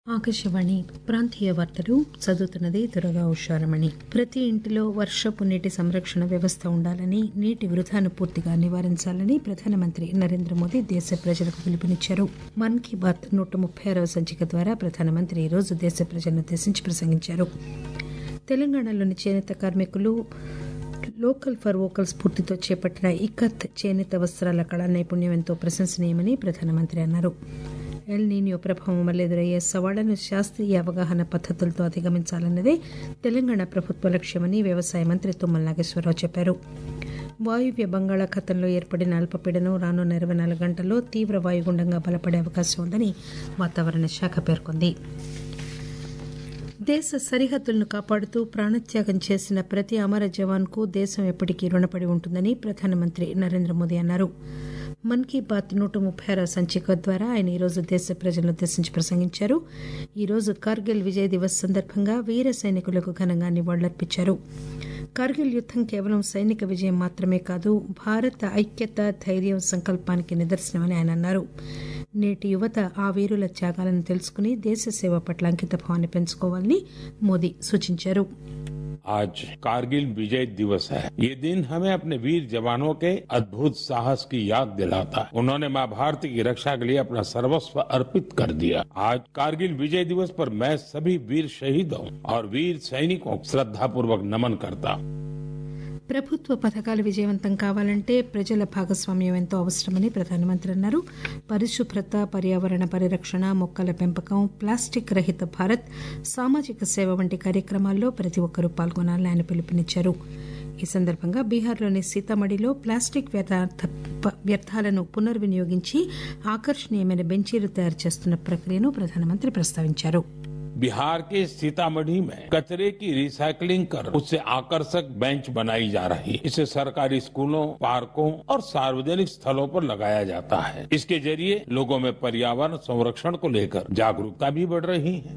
ఆకాశవాణి ప్రాంతీయ వార్తలు చదువుతున్నది దురగా ఉషారమణి ప్రతి ఇంటిలో వర్షపు నీటి సంరక్షణ వ్యవస్థ ఉండాలని నీటి వృధాను పూర్తిగా నివారించాలని ప్రధానమంత్రి నరేంద్ర మోదీ దేశ ప్రజలకు పిలుపునిచ్చారు మన్ కీ బాత్ నూట ముప్పై ఆరవ సంచిక ద్వారా ప్రధానమంత్రి ఈ రోజు దేశ ప్రజలను ఉద్దేశించి ప్రసంగించారు తెలంగాణలోని చేనేత కార్మికులు లోకల్ ఫర్ వోకల్ స్ఫూర్తితో చేపట్టిన ఇక్కత్ చేనేత వస్త్రాల కళా నైపుణ్యం ఎంతో ప్రశంసనీయమని ప్రధానమంత్రి అన్నారు ఎల్ నీనియో ప్రభావం వల్ల ఎదురయ్యే సవాళ్లను శాస్త్రీయ అవగాహన పద్దతులతో అధిగమించాలన్నదే తెలంగాణ ప్రభుత్వ లక్ష్యమని వ్యవసాయ మంత్రి తుమ్మల నాగేశ్వరరావు చెప్పారు వాయువ్య బంగాళాఖాతంలో ఏర్పడిన అల్పపీడనం రానున్న ఇరవై నాలుగు గంటల్లో తీవ్ర వాయుగుండంగా బలపడే అవకాశం ఉందని వాతావరణ శాఖ పేర్కొంది దేశ సరిహద్దులను కాపాడుతూ ప్రాణత్యాగం చేసిన ప్రతి అమర జవాన్కు దేశం ఎప్పటికీ రుణపడి ఉంటుందని ప్రధానమంత్రి నరేంద్ర మోదీ అన్నారు మన్ కీ బాత్ నూట ముప్పై ఆరవ సంచిక ద్వారా ఆయన ఈరోజు దేశ ప్రజలను ఉద్దేశించి ప్రసంగించారు ఈరోజు కార్గిల్ విజయ్ దివస్ సందర్భంగా వీర సైనికులకు ఘనంగా నివాళులర్పించారు కార్గిల్ యుద్దం కేవలం సైనిక విజయం మాత్రమే కాదు భారత ఐక్యత ధైర్యం సంకల్పానికి నిదర్శనమని ఆయన అన్నారు నేటి యువత ఆ వీరుల త్యాగాలను తెలుసుకుని దేశ సేవ పట్ల అంకితభావాన్ని పెంచుకోవాలని మోదీ సూచించారు आज कारगिल विजय दिवस है ये दिन हमें अपने वीर जवानों के अद्भुत साहस की याद दिलाता है उन्होंने माँ भारती की रक्षा के लिए अपना सर्वस्व अर्पित कर दिया आज कारगिल विजय दिवस पर मैं सभी वीर शहीदों और वीर सैनिकों को श्रद्धापूर्वक नमन करता हूँ ప్రభుత్వ పథకాలు విజయవంతం కావాలంటే ప్రజల భాగస్వామ్యం ఎంతో అవసరమని ప్రధానమంత్రి అన్నారు పరిశుభ్రత పర్యావరణ పరిరక్షణ మొక్కల పెంపకం ప్లాస్టిక్ రహిత భారత్ సామాజిక సేవ వంటి కార్యక్రమాల్లో ప్రతి ఒక్కరూ పాల్గొనాలని ఆయన పిలుపునిచ్చారు ఈ సందర్భంగా బీహార్లోని సీతామఢిలో ప్లాస్టిక్ వ్యర్థాలను పునర్వినియోగించి ఆకర్షణీయమైన బెంచీలు తయారు చేస్తున్న ప్రక్రియను ప్రధానమంత్రి ప్రస్తావించారు बिहार के सीतामढ़ी में कचरे की रिसाइकलिंग कर उससे आकर्षक बेंच बनाई जा रही है इसे सरकारी स्कूलों पार्कों और सार्वजनिक स्थलों पर लगाया जाता है इसके जरिए लोगों में पर्यावरण संरक्षण को लेकर जागरूकता भी बढ़ रही है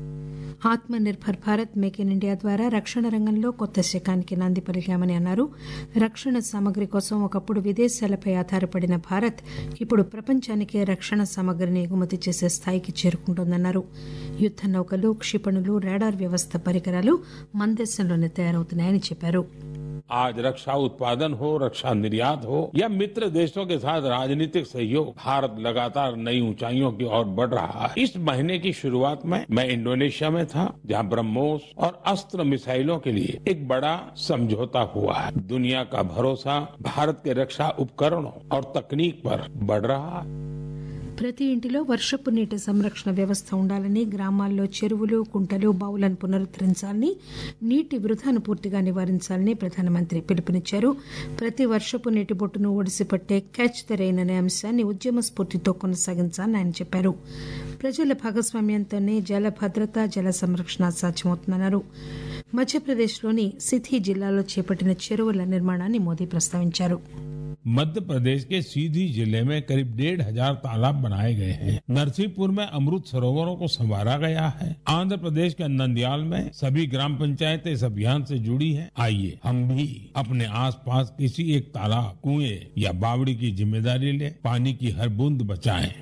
Atma Nirbhar Bharat make in India ద్వారా రక్షణ రంగంలో కొత్త శకానికి నాంది పలికామని అన్నారు రక్షణ సామగ్రి కోసం ఒకప్పుడు విదేశాలపై ఆధారపడిన భారత్ ఇప్పుడు ప్రపంచానికే రక్షణ సామగ్రిని ఎగుమతి చేసే స్థాయికి చేరుకుంటోందన్నారు యుద్ద నౌకలు క్షిపణులు రాడార్ వ్యవస్థ పరికరాలు మన దేశంలోనే తయారవుతున్నాయని చెప్పారు आज रक्षा उत्पादन हो रक्षा निर्यात हो या मित्र देशों के साथ राजनीतिक सहयोग भारत लगातार नई ऊंचाइयों की ओर बढ़ रहा है इस महीने की शुरुआत में मैं इंडोनेशिया में था जहां ब्रह्मोस और अस्त्र मिसाइलों के लिए एक बड़ा समझौता हुआ है दुनिया का भरोसा भारत के रक्षा उपकरणों और तकनीक पर बढ़ रहा है ప్రతి ఇంటిలో వర్షపు నీటి సంరక్షణ వ్యవస్థ ఉండాలని గ్రామాల్లో చెరువులు కుంటలు బావులను పునరుద్దరించాలని నీటి వృధాను పూర్తిగా నివారించాలని ప్రధానమంత్రి పిలుపునిచ్చారు ప్రతి వర్షపు నీటి బొట్టును ఒడిసిపట్టే క్యాచ్ ద రెయిన్ అనే అంశాన్ని ఉద్యమ స్ఫూర్తితో కొనసాగించాలని ఆయన చెప్పారు ప్రజల భాగస్వామ్యంతోనే జల భద్రత జల సంరక్షణ సాధ్యమవుతుందన్నారు మధ్యప్రదేశ్లోని సిథి జిల్లాలో చేపట్టిన చెరువుల నిర్మాణాన్ని మోదీ ప్రస్తావించారు मध्य प्रदेश के सीधी जिले में करीब डेढ़ हजार तालाब बनाए गए हैं नरसिंहपुर में अमृत सरोवरों को संवारा गया है आंध्र प्रदेश के नंदयाल में सभी ग्राम पंचायतें इस अभियान से जुड़ी हैं आइए हम भी अपने आसपास किसी एक तालाब कुएं या बावड़ी की जिम्मेदारी ले पानी की हर बूंद बचाएं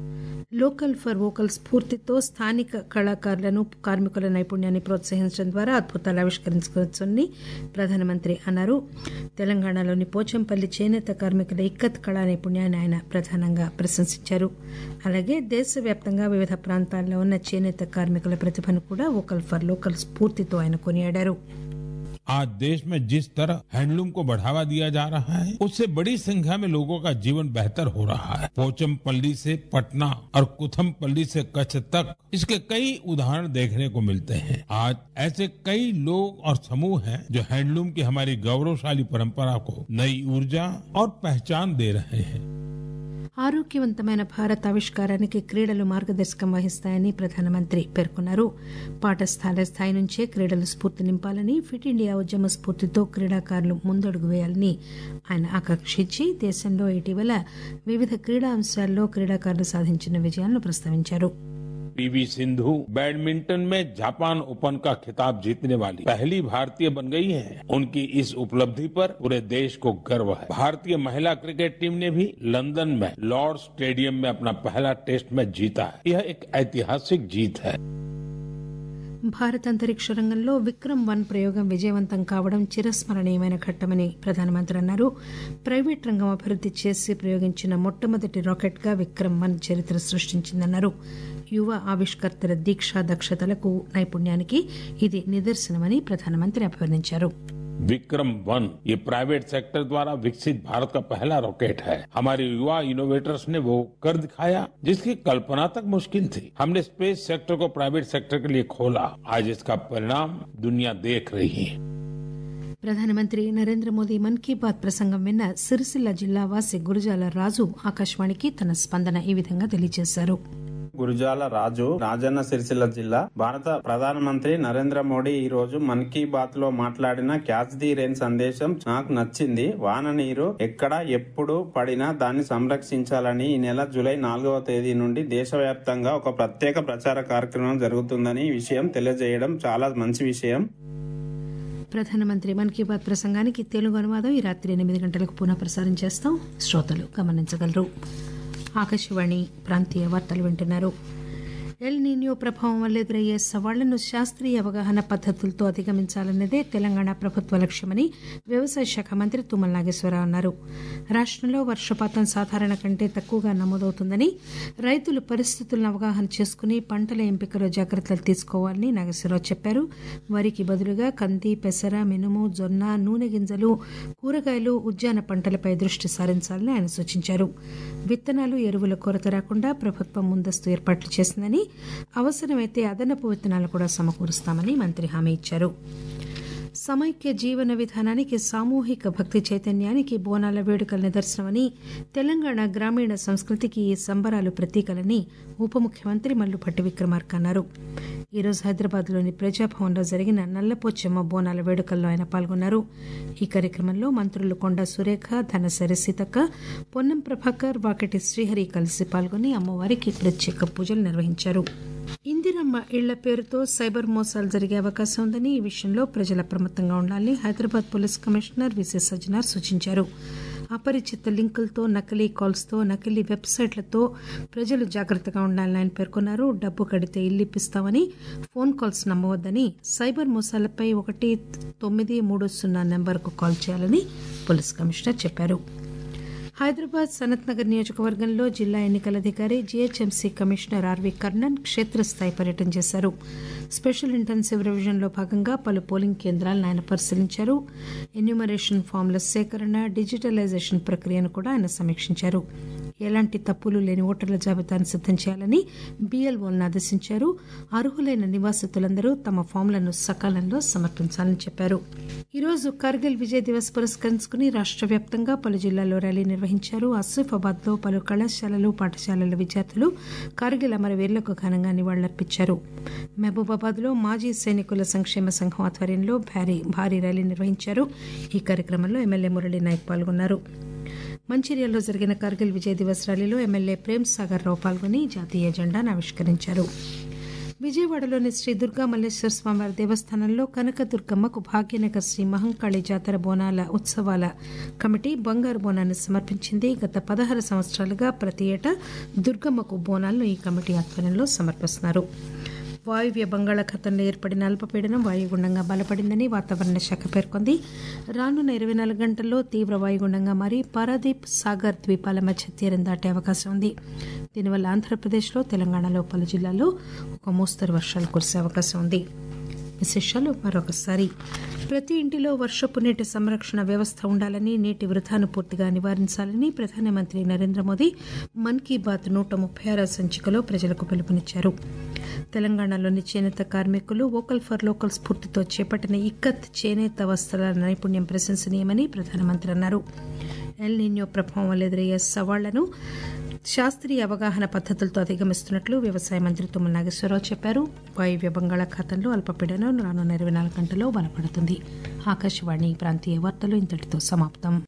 లోకల్ ఫర్ వోకల్ స్ఫూర్తితో స్థానిక కళాకారులను కార్మికుల నైపుణ్యాన్ని ప్రోత్సహించడం ద్వారా అద్భుతాలు ఆవిష్కరించవచ్చని ప్రధానమంత్రి అన్నారు తెలంగాణలోని పోచంపల్లి చేనేత కార్మికుల ఇక్కత్ కళా నైపుణ్యాన్ని ఆయన ప్రధానంగా ప్రశంసించారు అలాగే దేశవ్యాప్తంగా వివిధ ప్రాంతాల్లో ఉన్న చేనేత కార్మికుల ప్రతిభను కూడా వోకల్ ఫర్ లోకల్ స్ఫూర్తితో ఆయన కొనియాడారు आज देश में जिस तरह हैंडलूम को बढ़ावा दिया जा रहा है उससे बड़ी संख्या में लोगों का जीवन बेहतर हो रहा है पोचमपल्ली से पटना और कुथमपल्ली से कच्छ तक इसके कई उदाहरण देखने को मिलते हैं आज ऐसे कई लोग और समूह हैं जो हैंडलूम की हमारी गौरवशाली परंपरा को नई ऊर्जा और पहचान दे रहे हैं ఆరోగ్యవంతమైన భారత్ ఆవిష్కారానికి క్రీడలు మార్గదర్శకం వహిస్తాయని ప్రధానమంత్రి పేర్కొన్నారు పాఠశాల స్థాయి నుంచే క్రీడలు స్ఫూర్తి నింపాలని ఫిట్ ఇండియా ఉద్యమ స్ఫూర్తితో క్రీడాకారులు ముందడుగు వేయాలని ఆయన ఆకాంక్షించి దేశంలో ఇటీవల వివిధ క్రీడా అంశాల్లో క్రీడాకారులు సాధించిన విజయాలను ప్రస్తావించారు पीवी सिंधु बैडमिंटन में जापान ओपन का खिताब जीतने वाली पहली भारतीय बन गई हैं। उनकी इस उपलब्धि पर पूरे देश को गर्व है भारतीय महिला क्रिकेट टीम ने भी लंदन में लॉर्ड स्टेडियम में अपना पहला टेस्ट मैच जीता है यह एक ऐतिहासिक जीत है భారత అంతరిక్ష రంగంలో విక్రమ్ వన్ ప్రయోగం విజయవంతం కావడం చిరస్మరణీయమైన ఘట్టమని ప్రధానమంత్రి అన్నారు ప్రైవేట్ రంగం అభివృద్ది చేసి ప్రయోగించిన మొట్టమొదటి రాకెట్ గా విక్రమ్ వన్ చరిత్ర సృష్టించిందన్నారు యువ ఆవిష్కర్తల దీక్ష దక్షతలకు నైపుణ్యానికి ఇది నిదర్శనమని ప్రధానమంత్రి అభివర్ణించారు विक्रम वन ये प्राइवेट सेक्टर द्वारा विकसित भारत का पहला रॉकेट है हमारे युवा इनोवेटर्स ने वो कर दिखाया जिसकी कल्पना तक मुश्किल थी हमने स्पेस सेक्टर को प्राइवेट सेक्टर के लिए खोला आज इसका परिणाम दुनिया देख रही है ప్రధానమంత్రి నరేంద్ర మోదీ మన్ కీ బాత్ ప్రసంగం విన్న సిరిసిల్ల జిల్లా వాసి గురజాల రాజు ఆకాశవాణికి తన స్పందన ఈ విధంగా తెలియజేశారు గురుజాల రాజు రాజన్న సిరిసిల్ల జిల్లా భారత ప్రధానమంత్రి నరేంద్ర మోడీ ఈ రోజు మన్ కీ బాత్ లో మాట్లాడిన క్యాచ్ ది రెయిన్ సందేశం నాకు నచ్చింది వాన నీరు ఎక్కడ ఎప్పుడు పడినా దాన్ని సంరక్షించాలని ఈ నెల జూలై నాలుగవ తేదీ నుండి దేశవ్యాప్తంగా ఒక ప్రత్యేక ప్రచార కార్యక్రమం జరుగుతుందని ఈ విషయం తెలియజేయడం చాలా మంచి విషయం ప్రధానమంత్రి మన్ కీ బాత్ ప్రసంగానికి తెలుగు అనువాదం ఈ రాత్రి ఎనిమిది గంటలకు పునః ప్రసారం చేస్తాం శ్రోతలు గమనించగలరు ఆకాశవాణి ప్రాంతీయ వార్తలు వింటున్నారు ఎల్ నీనియో ప్రభావం వల్ల ఎదురయ్యే సవాళ్లను శాస్త్రీయ అవగాహన పద్దతులతో అధిగమించాలన్నదే తెలంగాణ ప్రభుత్వ లక్ష్యమని వ్యవసాయ శాఖ మంత్రి తుమ్మల నాగేశ్వరరావు అన్నారు రాష్టంలో వర్షపాతం సాధారణ కంటే తక్కువగా నమోదవుతుందని రైతులు పరిస్థితులను అవగాహన చేసుకుని పంటల ఎంపికలో జాగ్రత్తలు తీసుకోవాలని నాగేశ్వరరావు చెప్పారు వరికి బదులుగా కంది పెసర మినుము జొన్న నూనె గింజలు కూరగాయలు ఉద్యాన పంటలపై దృష్టి సారించాలని ఆయన సూచించారు విత్తనాలు ఎరువుల కొరత రాకుండా ప్రభుత్వం ముందస్తు ఏర్పాట్లు చేసిందని అవసరమైతే అదనపు విత్తనాలు కూడా సమకూరుస్తామని మంత్రి హామీ ఇచ్చారు సమైక్య జీవన విధానానికి సామూహిక భక్తి చైతన్యానికి బోనాల వేడుకల నిదర్శనమని తెలంగాణ గ్రామీణ సంస్కృతికి ఈ సంబరాలు ప్రతీకలని ఉప ముఖ్యమంత్రి మల్లుపట్టి విక్రమార్క అన్నారు ఈరోజు హైదరాబాద్లోని ప్రజాభవన్లో జరిగిన నల్లపోచెమ్మ బోనాల వేడుకల్లో ఆయన పాల్గొన్నారు ఈ కార్యక్రమంలో మంత్రులు కొండా సురేఖ ధనసరి సీతక్క పొన్నం ప్రభాకర్ వాకటి శ్రీహరి కలిసి పాల్గొని అమ్మవారికి ప్రత్యేక పూజలు నిర్వహించారు ఇందిరమ్మ ఇళ్ల పేరుతో సైబర్ మోసాలు జరిగే అవకాశం ఉందని ఈ విషయంలో ప్రజలు అప్రమత్తంగా ఉండాలని Hyderabad police commissioner V C Sajjanar సూచించారు అపరిచిత లింకులతో నకిలీ కాల్స్తో నకిలీ వెబ్సైట్లతో ప్రజలు జాగ్రత్తగా ఉండాలని ఆయన పేర్కొన్నారు డబ్బు కడితే ఇల్లు ఇప్పిస్తామని ఫోన్ కాల్స్ నమ్మవద్దని సైబర్ మోసాలపై ఒకటి తొమ్మిది మూడు సున్నా నెంబర్కు కాల్ చేయాలని పోలీస్ కమిషనర్ చెప్పారు హైదరాబాద్ సనత్ నగర్ నియోజకవర్గంలో జిల్లా ఎన్నికల అధికారి జీహెచ్ఎంసీ కమిషనర్ ఆర్వీ కర్ణన్ క్షేత్రస్థాయి పర్యటన చేశారు స్పెషల్ ఇంటెన్సివ్ రివిజన్లో భాగంగా పలు పోలింగ్ కేంద్రాలను ఆయన పరిశీలించారు ఎన్యూమరేషన్ ఫామ్ల సేకరణ డిజిటలైజేషన్ ప్రక్రియను కూడా ఆయన సమీక్షించారు ఎలాంటి తప్పులు లేని ఓటర్ల జాబితాను సిద్దం చేయాలని బీఎల్ఓలను ఆదేశించారు అర్హులైన నివాసితులందరూ తమ ఫామ్లను సకాలంలో సమర్పించాలని చెప్పారు ఈరోజు కార్గిల్ విజయ్ దివస్ పురస్కరించుకుని రాష్ట్ర వ్యాప్తంగా పలు జిల్లాల్లో ర్యాలీ నిర్వహించారు ఆసిఫాబాద్ లో పలు కళాశాలలు పాఠశాలల విద్యార్థులు కార్గిల్ అమరవీరులకు ఘనంగా నివాళులర్పించారు మహబూబాబాద్ లో మాజీ సైనికుల సంక్షేమ సంఘం ఆధ్వర్యంలో భారీ భారీ ర్యాలీ నిర్వహించారు ఈ కార్యక్రమంలో ఎమ్మెల్యే మురళీ నాయక్ పాల్గొన్నారు మంచిర్యాలలో జరిగిన కార్గిల్ విజయ్ దివస్ ర్యాలీలో ఎమ్మెల్యే ప్రేమ్ సాగర్ రావు పాల్గొని జాతీయ జెండాను ఆవిష్కరించారు విజయవాడలోని శ్రీ దుర్గా మల్లేశ్వర స్వామివారి దేవస్థానంలో కనకదుర్గమ్మకు భాగ్యనగర్ శ్రీ మహంకాళి జాతర బోనాల ఉత్సవాల కమిటీ బంగారు బోనాన్ని సమర్పించింది గత పదహారు సంవత్సరాలుగా ప్రతి ఏటా దుర్గమ్మకు బోనాలను ఈ కమిటీ ఆధ్వర్యంలో సమర్పిస్తున్నారు వాయువ్య బంగాళాఖాతంలో ఏర్పడిన అల్పపీడనం వాయుగుండంగా బలపడిందని వాతావరణ శాఖ పేర్కొంది రానున్న ఇరవై నాలుగు గంటల్లో తీవ్ర వాయుగుండంగా మారి పారాదీప్ సాగర్ ద్వీపాల మధ్య తీరం దాటే అవకాశం ఉంది దీనివల్ల ఆంధ్రప్రదేశ్లో తెలంగాణలో పలు జిల్లాల్లో ఒక మోస్తరు వర్షాలు కురిసే అవకాశం ఉంది విశేషాలు మరొకసారి ప్రతి ఇంటిలో వర్షపు నీటి సంరక్షణ వ్యవస్థ ఉండాలని నీటి వృధాను పూర్తిగా నివారించాలని ప్రధానమంత్రి నరేంద్ర మోదీ మన్ కీ బాత్ నూట ముప్పై ఆరో సంచికలో ప్రజలకు పిలుపునిచ్చారు తెలంగాణలోని చేనేత కార్మికులు వోకల్ ఫర్ లోకల్ స్ఫూర్తితో చేపట్టిన ఇక్కత్ చేనేత వస్త్రాల నైపుణ్యం ప్రశంసనీయమని ప్రధానమంత్రి అన్నారు ఎల్ నీన్యో ప్రభావం వల్ల ఎదురయ్యే సవాళ్లను శాస్త్రీయ అవగాహన పద్దతులతో అధిగమిస్తున్నట్లు వ్యవసాయ మంత్రి తుమ్మల నాగేశ్వరరావు చెప్పారు వాయువ్య బంగాళాఖాతంలో అల్పపీడనం రానున్న ఇరవై నాలుగు గంటల్లో బలపడుతుంది ఆకాశవాణి ప్రాంతీయ వార్తలు ఇంతటితో సమాప్తం